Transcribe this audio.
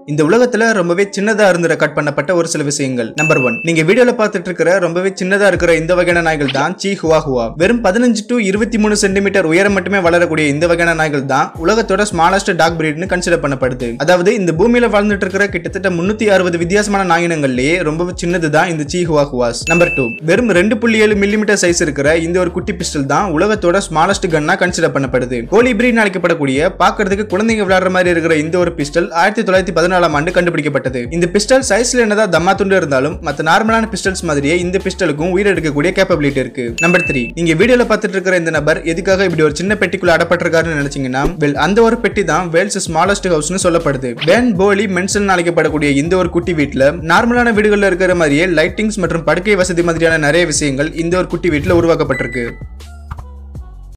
இந்த உலகத்துல ரொம்பவே சின்னதா இருந்து ரெக்கார்ட் பண்ணப்பட்ட ஒரு சில விஷயங்கள் நம்பர் ஒன் நீங்க வீடியோல பார்த்துட்டு இருக்கிற ரொம்பவே சின்னதா இருக்கிற இந்த வகையான நாய்கள் தான் சீ ஹுவா ஹுவா வெறும் பதினஞ்சு டு இருபத்தி மூணு சென்டிமீட்டர் உயரம் மட்டுமே வளரக்கூடிய இந்த வகையான நாய்கள் தான் உலகத்தோட ஸ்மாலஸ்ட் டாக் பிரீட்னு கன்சிடர் பண்ணப்படுது அதாவது இந்த பூமியில வாழ்ந்துட்டு இருக்கிற கிட்டத்தட்ட முன்னூத்தி அறுபது வித்தியாசமான நாயினங்கள்லயே ரொம்ப சின்னது தான் இந்த chihuahuas number two வெறும் ரெண்டு புள்ளி ஏழு மில்லிமீட்டர் சைஸ் இருக்கிற இந்த ஒரு குட்டி பிஸ்டல் தான் உலகத்தோட ஸ்மாலஸ்ட் கன்னா கன்சிடர் பண்ணப்படுது கோலி பிரீட் அழைக்கப்படக்கூடிய பார்க்கறதுக்கு குழந்தைங்க விளையாடுற மாதிரி இருக்கிற இந்த ஒரு பிஸ்டல் ஆயிரத்தி தொள்ளாயிரத்தி பதினாலாம் ஆண்டு கண்டுபிடிக்கப்பட்டது இந்த பிஸ்டல் சைஸ்ல என்னதான் தம்மா துண்டு இருந்தாலும் மத்த நார்மலான பிஸ்டல்ஸ் மாதிரியே இந்த பிஸ்டலுக்கும் உயிர் எடுக்கக்கூடிய கேப்பபிலிட்டி இருக்கு நம்பர் த்ரீ நீங்க வீடியோல பார்த்துட்டு இருக்கிற இந்த நபர் எதுக்காக இப்படி ஒரு சின்ன பெட்டிக்குள்ள அடப்பட்டிருக்காருன்னு நினைச்சீங்கன்னா வெல் அந்த ஒரு பெட்டி தான் வேல்ஸ் ஸ்மாலஸ்ட் ஹவுஸ்னு சொல்லப்படுது பேன் போலி மென்சன் அழைக்கப்படக்கூடிய இந்த ஒரு குட்டி வீட்டுல நார்மலான வீடுகள்ல இருக்கிற மாதிரியே லைட்டிங்ஸ் மற்றும் படுக்கை வசதி மாதிரியான நிறைய விஷயங்கள் இந்த ஒரு குட்டி வீட்டுல உருவாக்கப்பட்டிருக்கு